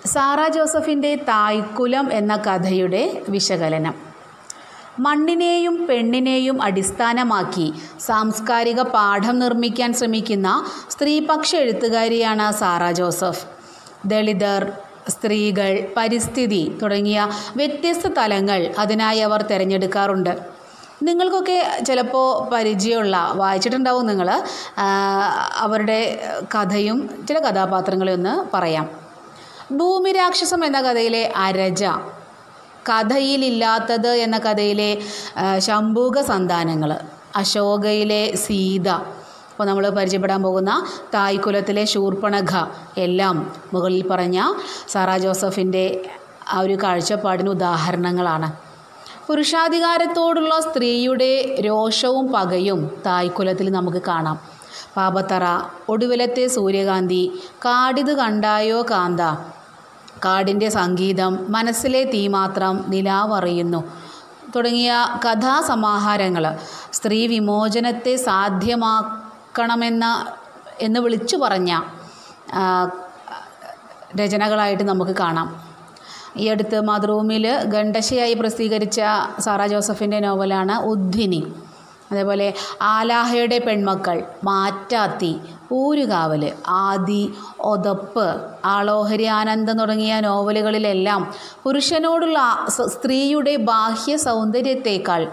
Sara ജോസഫിൻ്റെ തായ്ക്കുലം എന്ന കഥയുടെ വിശകലനം മണ്ണിനെയും പെണ്ണിനെയും അടിസ്ഥാനമാക്കി സാംസ്കാരിക പാഠം നിർമ്മിക്കാൻ ശ്രമിക്കുന്ന സ്ത്രീപക്ഷ എഴുത്തുകാരിയാണ് സാറ ജോസഫ് ദളിതർ സ്ത്രീകൾ പരിസ്ഥിതി തുടങ്ങിയ വ്യത്യസ്ത തലങ്ങൾ അതിനായി അവർ തിരഞ്ഞെടുക്കാറുണ്ട് നിങ്ങൾക്കൊക്കെ ചിലപ്പോൾ പരിചയമുള്ള വായിച്ചിട്ടുണ്ടാവും നിങ്ങൾ അവരുടെ കഥയും ചില കഥാപാത്രങ്ങളെ ഒന്ന് പറയാം ഭൂമി രാക്ഷസം എന്ന കഥയിലെ അരജ കഥയിലില്ലാത്തത് എന്ന കഥയിലെ ആ, ശംഭൂക സന്താനങ്ങൾ അശോകയിലെ സീത അപ്പോൾ നമ്മൾ പരിചയപ്പെടാൻ പോകുന്ന തായ്ക്കുലത്തിലെ ശൂർപ്പണഖ എല്ലാം മുകളിൽ പറഞ്ഞ സാറ ജോസഫിൻ്റെ ആ ഒരു കാഴ്ചപ്പാടിന് ഉദാഹരണങ്ങളാണ് പുരുഷാധികാരത്തോടുള്ള സ്ത്രീയുടെ രോഷവും പകയും തായ്ക്കുലത്തിൽ നമുക്ക് കാണാം പാപത്തറ ഒടുവിലത്തെ സൂര്യകാന്തി കാടിത് കണ്ടായോ കാന്ത കാടിൻ്റെ സംഗീതം മനസ്സിലെ തീമാത്രം നിലാവറിയുന്നു തുടങ്ങിയ കഥാസമാഹാരങ്ങൾ സ്ത്രീ വിമോചനത്തെ സാധ്യമാക്കണമെന്ന എന്ന് വിളിച്ചു പറഞ്ഞ ആ, രചനകളായിട്ട് നമുക്ക് കാണാം ഈ അടുത്ത് മാതൃഭൂമിയിൽ ഖണ്ഡശയായി പ്രസിദ്ധീകരിച്ച സാറ ജോസഫിൻ്റെ നോവലാണ് ഉദ്ധിനി അതേപോലെ ആലാഹയുടെ പെൺമക്കൾ മാറ്റാത്തി ഊരുകാവൽ ആദി ഒതപ്പ് ആളോഹരി ആനന്ദം തുടങ്ങിയ നോവലുകളിലെല്ലാം പുരുഷനോടുള്ള സ- സ്ത്രീയുടെ ബാഹ്യ സൗന്ദര്യത്തേക്കാൾ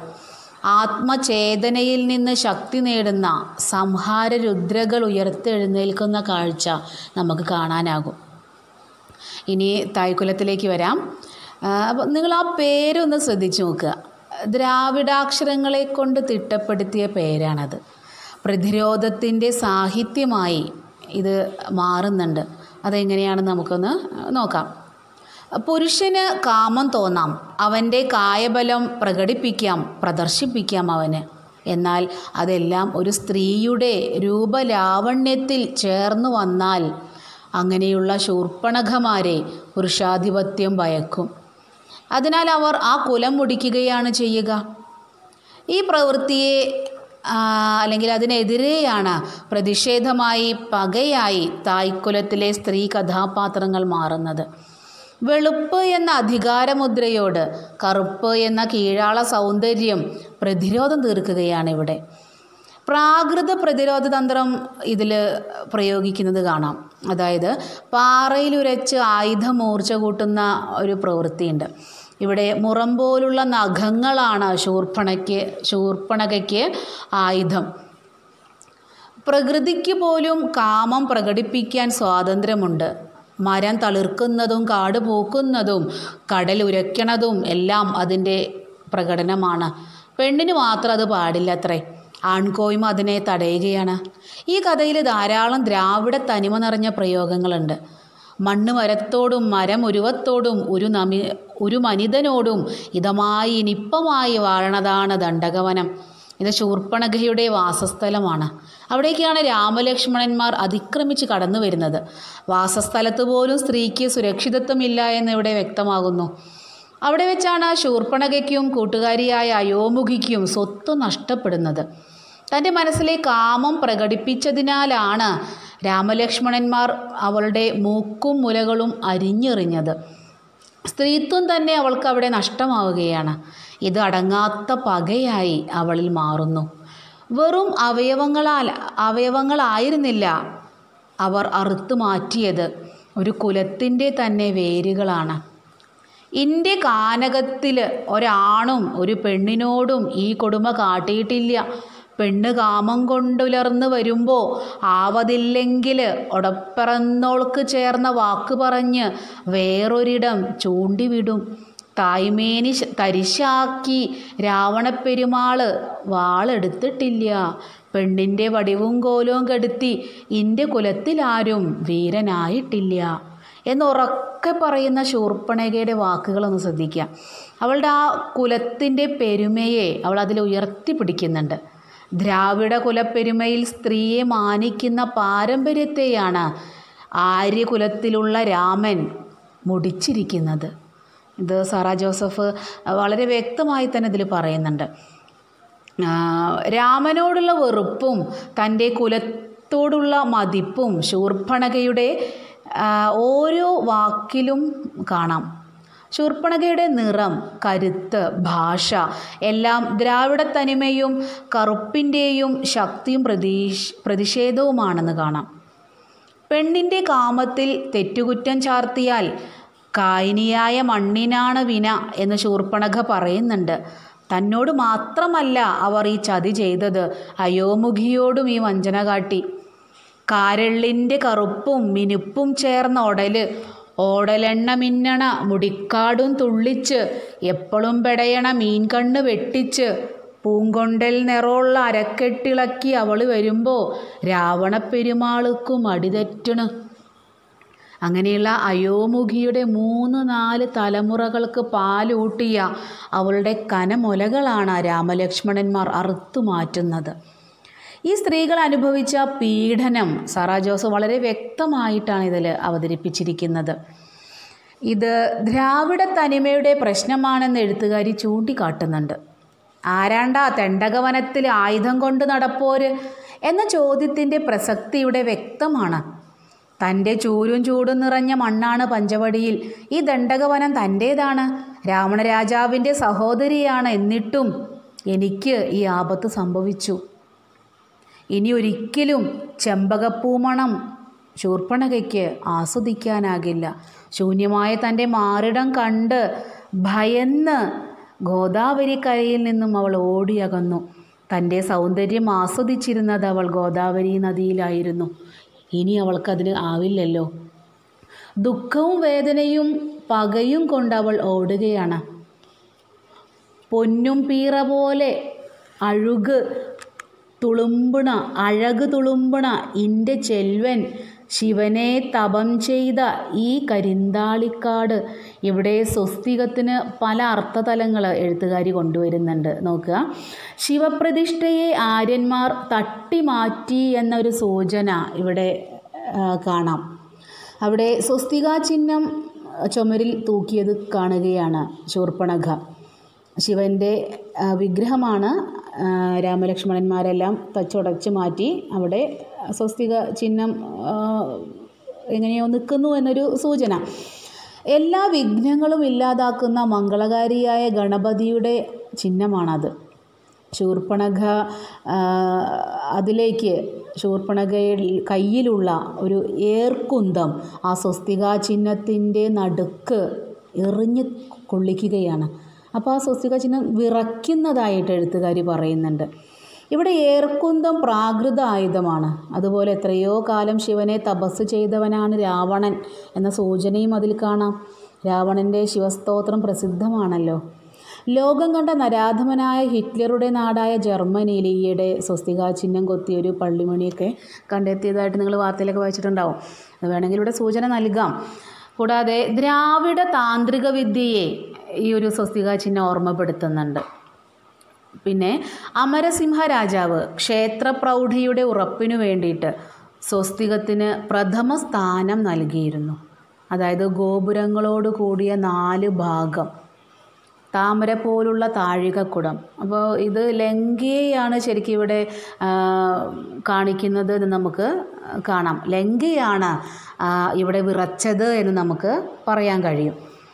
ആത്മചേതനയിൽ നിന്ന് ശക്തി നേടുന്ന സംഹാര രുദ്രകൾ ഉയർത്തെഴുന്നേൽക്കുന്ന കാഴ്ച നമുക്ക് കാണാനാകും ഇനി തായ്ക്കുലത്തിലേക്ക് വരാം അപ്പോൾ നിങ്ങൾ ആ പേരൊന്ന് ശ്രദ്ധിച്ചു നോക്കുക ദ്രാവിഡാക്ഷരങ്ങളെ കൊണ്ട് തിട്ടപ്പെടുത്തിയ പേരാണത് പ്രതിരോധത്തിൻ്റെ സാഹിത്യമായി ഇത് മാറുന്നുണ്ട് അതെങ്ങനെയാണെന്ന് നമുക്കൊന്ന് നോക്കാം പുരുഷന് കാമം തോന്നാം അവൻ്റെ കായബലം പ്രകടിപ്പിക്കാം പ്രദർശിപ്പിക്കാം അവന് എന്നാൽ അതെല്ലാം ഒരു സ്ത്രീയുടെ രൂപലാവണ്യത്തിൽ ചേർന്ന് വന്നാൽ അങ്ങനെയുള്ള ശൂർപ്പണഖമാരെ പുരുഷാധിപത്യം ഭയക്കും അതിനാൽ അവർ ആ കുലം മുടിക്കുകയാണ് ചെയ്യുക ഈ പ്രവൃത്തിയെ ആ, അല്ലെങ്കിൽ അതിനെതിരെയാണ് പ്രതിഷേധമായി പകയായി തായ്ക്കുലത്തിലെ സ്ത്രീ കഥാപാത്രങ്ങൾ മാറുന്നത് വെളുപ്പ് എന്ന അധികാരമുദ്രയോട് കറുപ്പ് എന്ന കീഴാള സൗന്ദര്യം പ്രതിരോധം തീർക്കുകയാണ് ഇവിടെ പ്രാകൃത പ്രതിരോധ തന്ത്രം ഇതിൽ പ്രയോഗിക്കുന്നത് കാണാം അതായത് പാറയിലുരച്ച് ആയുധം മൂർച്ച കൂട്ടുന്ന ഒരു പ്രവൃത്തിയുണ്ട് ഇവിടെ മുറം പോലുള്ള നഖങ്ങളാണ് ശൂർപ്പണയ്ക്ക് ശൂർപ്പണകയ്ക്ക് ആയുധം പ്രകൃതിക്ക് പോലും കാമം പ്രകടിപ്പിക്കാൻ സ്വാതന്ത്ര്യമുണ്ട് മരം തളിർക്കുന്നതും കാട് പൂക്കുന്നതും കടൽ ഉരയ്ക്കണതും എല്ലാം അതിൻ്റെ പ്രകടനമാണ് പെണ്ണിന് മാത്രം അത് പാടില്ലത്രേ ആൺകോയ്മ അതിനെ തടയുകയാണ് ഈ കഥയിൽ ധാരാളം ദ്രാവിഡ തനിമ നിറഞ്ഞ പ്രയോഗങ്ങളുണ്ട് മണ്ണ് മരത്തോടും മരം ഉരുവത്തോടും ഒരു നമി ഒരു മനിതനോടും ഇതമായി നിപ്പമായി വാഴണതാണ് ദണ്ഡകവനം ഇത് ശൂർപ്പണഖയുടെ വാസസ്ഥലമാണ് അവിടേക്കാണ് രാമലക്ഷ്മണന്മാർ അതിക്രമിച്ച് കടന്നു വരുന്നത് വാസസ്ഥലത്ത് പോലും സ്ത്രീക്ക് സുരക്ഷിതത്വമില്ല എന്നിവിടെ വ്യക്തമാകുന്നു അവിടെ വെച്ചാണ് ശൂർപ്പണഖയ്ക്കും കൂട്ടുകാരിയായ അയോമുഖിക്കും സ്വത്ത് നഷ്ടപ്പെടുന്നത് തൻ്റെ മനസ്സിലെ കാമം പ്രകടിപ്പിച്ചതിനാലാണ് രാമലക്ഷ്മണന്മാർ അവളുടെ മൂക്കും മുലകളും അരിഞ്ഞെറിഞ്ഞത് സ്ത്രീത്വം തന്നെ അവൾക്ക് അവിടെ നഷ്ടമാവുകയാണ് ഇത് അടങ്ങാത്ത പകയായി അവളിൽ മാറുന്നു വെറും അവയവങ്ങളാൽ അവയവങ്ങളായിരുന്നില്ല അവർ അറുത്തു മാറ്റിയത് ഒരു കുലത്തിൻ്റെ തന്നെ വേരുകളാണ് ഇൻ്റെ കാനകത്തിൽ ഒരാണും ഒരു പെണ്ണിനോടും ഈ കൊടുമ കാട്ടിയിട്ടില്ല പെണ്ണ് കാമം കൊണ്ടുലർന്ന് വരുമ്പോൾ ആവതില്ലെങ്കിൽ ഒടപ്പിറന്നോൾക്ക് ചേർന്ന വാക്ക് പറഞ്ഞ് വേറൊരിടം ചൂണ്ടിവിടും തായ്മേനി ശ- തരിശാക്കി രാവണപ്പെരുമാള് വാളെടുത്തിട്ടില്ല പെണ്ണിൻ്റെ വടിവും കോലവും കെടുത്തി ഇൻ്റെ കുലത്തിലാരും വീരനായിട്ടില്ല എന്നുറക്കെ പറയുന്ന ശൂർപ്പണകയുടെ വാക്കുകളൊന്ന് ശ്രദ്ധിക്കുക അവളുടെ ആ കുലത്തിൻ്റെ പെരുമയെ അവൾ അതിൽ ഉയർത്തിപ്പിടിക്കുന്നുണ്ട് ദ്രാവിഡ കുലപ്പെരുമയിൽ സ്ത്രീയെ മാനിക്കുന്ന പാരമ്പര്യത്തെയാണ് ആര്യകുലത്തിലുള്ള രാമൻ മുടിച്ചിരിക്കുന്നത് ഇത് സാറ ജോസഫ് വളരെ വ്യക്തമായി തന്നെ ഇതിൽ പറയുന്നുണ്ട് ആ, രാമനോടുള്ള വെറുപ്പും തൻ്റെ കുലത്തോടുള്ള മതിപ്പും ശൂർപ്പണകയുടെ ആ, ഓരോ വാക്കിലും കാണാം ശൂർപ്പണഖയുടെ നിറം കരുത്ത് ഭാഷ എല്ലാം ദ്രാവിഡ തനിമയും കറുപ്പിൻ്റെയും ശക്തിയും പ്രതീഷ് പ്രതിഷേധവുമാണെന്ന് കാണാം പെണ്ണിൻ്റെ കാമത്തിൽ തെറ്റുകുറ്റം ചാർത്തിയാൽ കായിനിയായ മണ്ണിനാണ് വിന എന്ന് ശൂർപ്പണഖ പറയുന്നുണ്ട് തന്നോട് മാത്രമല്ല അവർ ഈ ചതി ചെയ്തത് അയോമുഖിയോടും ഈ വഞ്ചന കാട്ടി കാരള്ളിൻ്റെ കറുപ്പും മിനുപ്പും ചേർന്ന ഒടല് ഓടലെണ്ണ മിന്നണ മുടിക്കാടും തുള്ളിച്ച് എപ്പോഴും പെടയണ മീൻകണ്ണ് വെട്ടിച്ച് പൂങ്കൊണ്ടൽ നിറമുള്ള അരക്കെട്ടിളക്കി അവൾ വരുമ്പോൾ രാവണപ്പെരുമാൾക്കും അടിതെറ്റണ് അങ്ങനെയുള്ള അയോമുഖിയുടെ മൂന്ന് നാല് തലമുറകൾക്ക് പാലൂട്ടിയ അവളുടെ കനമൊലകളാണ് രാമലക്ഷ്മണന്മാർ അറുത്തു മാറ്റുന്നത് ഈ സ്ത്രീകൾ അനുഭവിച്ച പീഡനം സാറാ ജോസ് വളരെ വ്യക്തമായിട്ടാണ് ഇതിൽ അവതരിപ്പിച്ചിരിക്കുന്നത് ഇത് ദ്രാവിഡ തനിമയുടെ പ്രശ്നമാണെന്ന് എഴുത്തുകാരി ചൂണ്ടിക്കാട്ടുന്നുണ്ട് ആരാണ്ടാ തെണ്ടകവനത്തിൽ ആയുധം കൊണ്ട് നടപ്പോര് എന്ന ചോദ്യത്തിൻ്റെ പ്രസക്തി ഇവിടെ വ്യക്തമാണ് തൻ്റെ ചൂരും ചൂടും നിറഞ്ഞ മണ്ണാണ് പഞ്ചവടിയിൽ ഈ ദണ്ഡകവനം തൻ്റേതാണ് രാവണരാജാവിൻ്റെ സഹോദരിയാണ് എന്നിട്ടും എനിക്ക് ഈ ആപത്ത് സംഭവിച്ചു ഇനി ഒരിക്കലും ചെമ്പകപ്പൂമണം ശൂർപ്പണകയ്ക്ക് ആസ്വദിക്കാനാകില്ല ശൂന്യമായ തൻ്റെ മാറിടം കണ്ട് ഭയന്ന് ഗോദാവരിക്കരയിൽ നിന്നും അവൾ ഓടിയകന്നു തൻ്റെ സൗന്ദര്യം ആസ്വദിച്ചിരുന്നത് അവൾ ഗോദാവരി നദിയിലായിരുന്നു ഇനി അവൾക്കതിന് ആവില്ലല്ലോ ദുഃഖവും വേദനയും പകയും കൊണ്ട് അവൾ ഓടുകയാണ് പൊന്നും പീറ പോലെ അഴുക് തുളുമ്പുണ അഴക് തുളുമ്പുണ ഇൻ്റെ ചെൽവൻ ശിവനെ തപം ചെയ്ത ഈ കരിന്താളിക്കാട് ഇവിടെ സ്വസ്തികത്തിന് പല അർത്ഥതലങ്ങൾ എഴുത്തുകാരി കൊണ്ടുവരുന്നുണ്ട് നോക്കുക ശിവപ്രതിഷ്ഠയെ ആര്യന്മാർ തട്ടിമാറ്റി എന്നൊരു സൂചന ഇവിടെ ആ, കാണാം അവിടെ സ്വസ്തിക ചിഹ്നം ചുമരിൽ തൂക്കിയത് കാണുകയാണ് ശൂർപ്പണഖ ശിവൻ്റെ ആ, വിഗ്രഹമാണ് ആ, രാമലക്ഷ്മണന്മാരെല്ലാം തച്ചുടച്ച് മാറ്റി അവിടെ സ്വസ്തിക ചിഹ്നം ആ, എങ്ങനെയോ നിൽക്കുന്നു എന്നൊരു സൂചന എല്ലാ വിഘ്നങ്ങളും ഇല്ലാതാക്കുന്ന മംഗളകാരിയായ ഗണപതിയുടെ ചിഹ്നമാണത് ശൂർപ്പണഖ ആ, അതിലേക്ക് ശൂർപ്പണഖയിൽ കയ്യിലുള്ള ഒരു ഏർക്കുന്തം ആ സ്വസ്തിക ചിഹ്നത്തിൻ്റെ നടുക്ക് എറിഞ്ഞ് കൊള്ളിക്കുകയാണ് അപ്പോൾ ആ സ്വസ്തിക ചിഹ്നം വിറയ്ക്കുന്നതായിട്ട് എഴുത്തുകാരി പറയുന്നുണ്ട് ഇവിടെ ഏർക്കുന്തം പ്രാകൃത ആയുധമാണ് അതുപോലെ എത്രയോ കാലം ശിവനെ തപസ് ചെയ്തവനാണ് രാവണൻ എന്ന സൂചനയും അതിൽ കാണാം രാവണൻ്റെ ശിവസ്തോത്രം പ്രസിദ്ധമാണല്ലോ ലോകം കണ്ട നരാധമനായ ഹിറ്റ്ലറുടെ നാടായ ജർമ്മനിയിൽ ഈയിടെ സ്വസ്തിക ചിഹ്നം കൊത്തിയൊരു പള്ളിമണിയൊക്കെ കണ്ടെത്തിയതായിട്ട് നിങ്ങൾ വാർത്തയിലൊക്കെ വായിച്ചിട്ടുണ്ടാവും അത് വേണമെങ്കിൽ ഇവിടെ സൂചന നൽകാം കൂടാതെ ദ്രാവിഡ താന്ത്രിക വിദ്യയെ ഈ ഒരു സ്വസ്തിക ചിഹ്നം ഓർമ്മപ്പെടുത്തുന്നുണ്ട് പിന്നെ അമരസിംഹ രാജാവ് ക്ഷേത്രപ്രൗഢിയുടെ ഉറപ്പിനു വേണ്ടിയിട്ട് സ്വസ്തികത്തിന് പ്രഥമ സ്ഥാനം നൽകിയിരുന്നു അതായത് ഗോപുരങ്ങളോട് കൂടിയ നാല് ഭാഗം താമര പോലുള്ള താഴികക്കുടം അപ്പോൾ ഇത് ലങ്കയെയാണ് ശരിക്കും ഇവിടെ ആ, കാണിക്കുന്നത് എന്ന് നമുക്ക് കാണാം ലങ്കയാണ് ആ, ഇവിടെ വിറച്ചത് എന്ന് നമുക്ക് പറയാൻ കഴിയും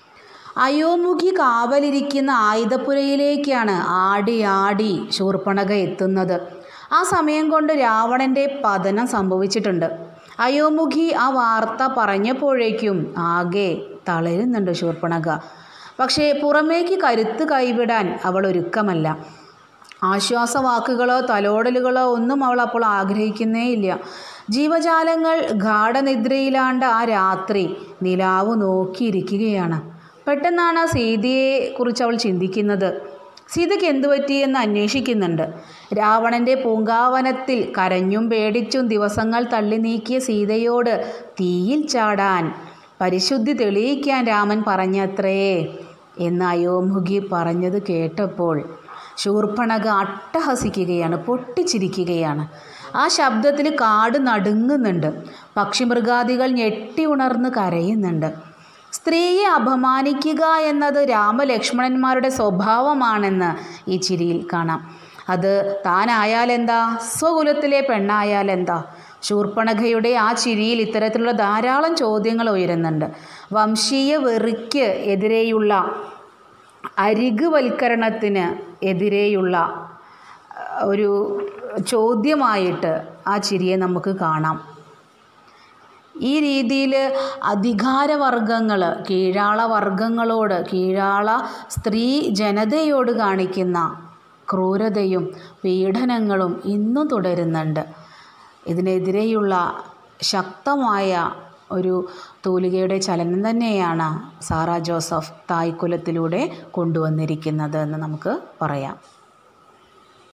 അയോമുഖി കാവലിരിക്കുന്ന ആയുധപ്പുരയിലേക്കാണ് ആടി ആടി ശൂർപ്പണക എത്തുന്നത് ആ സമയം കൊണ്ട് രാവണൻ്റെ പതനം സംഭവിച്ചിട്ടുണ്ട് അയോമുഖി ആ വാർത്ത പറഞ്ഞപ്പോഴേക്കും ആകെ തളരുന്നുണ്ട് ശൂർപ്പണക പക്ഷേ പുറമേക്ക് കരുത്ത് കൈവിടാൻ അവൾ ഒരുക്കമല്ല ആശ്വാസവാക്കുകളോ തലോടലുകളോ ഒന്നും അവൾ അപ്പോൾ ആഗ്രഹിക്കുന്നേയില്ല ജീവജാലങ്ങൾ ഗാഠനിദ്രയിലാണ്ട ആ രാത്രി നിലാവ് നോക്കിയിരിക്കുകയാണ് പെട്ടെന്നാണ് സീതയെക്കുറിച്ച് അവൾ ചിന്തിക്കുന്നത് സീതയ്ക്ക് എന്തു പറ്റിയെന്ന് അന്വേഷിക്കുന്നുണ്ട് രാവണൻ്റെ പൂങ്കാവനത്തിൽ കരഞ്ഞും പേടിച്ചും ദിവസങ്ങൾ തള്ളി നീക്കിയ സീതയോട് തീയിൽ ചാടാൻ പരിശുദ്ധി തെളിയിക്കാൻ രാമൻ പറഞ്ഞത്രേ എന്ന് അയോമുഖി പറഞ്ഞത് കേട്ടപ്പോൾ ശൂർപ്പണക അട്ടഹസിക്കുകയാണ് പൊട്ടിച്ചിരിക്കുകയാണ് ആ ശബ്ദത്തിൽ കാട് നടുങ്ങുന്നുണ്ട് പക്ഷിമൃഗാദികൾ ഞെട്ടി ഉണർന്ന് കരയുന്നുണ്ട് സ്ത്രീയെ അപമാനിക്കുക എന്നത് രാമലക്ഷ്മണന്മാരുടെ സ്വഭാവമാണെന്ന് ഈ ചിരിയിൽ കാണാം അത് താനായാലെന്താ സ്വകുലത്തിലെ പെണ്ണായാലെന്താ ശൂർപ്പണഖയുടെ ആ ചിരിയിൽ ഇത്തരത്തിലുള്ള ധാരാളം ചോദ്യങ്ങൾ ഉയരുന്നുണ്ട് വംശീയ വെറിക്ക് എതിരെയുള്ള അരികുവൽക്കരണത്തിന് എതിരെയുള്ള ഒരു ചോദ്യമായിട്ട് ആ ചിരിയെ നമുക്ക് കാണാം ഈ രീതിയിൽ അധികാരവർഗങ്ങൾ കീഴാള വർഗങ്ങളോട് കീഴാള സ്ത്രീ ജനതയോട് കാണിക്കുന്ന ക്രൂരതയും പീഡനങ്ങളും ഇന്നും തുടരുന്നുണ്ട് ഇതിനെതിരെയുള്ള ശക്തമായ ഒരു തൂലികയുടെ ചലനം തന്നെയാണ് സാറ ജോസഫ് തായ്ക്കുലത്തിലൂടെ കൊണ്ടുവന്നിരിക്കുന്നത് എന്ന് നമുക്ക് പറയാം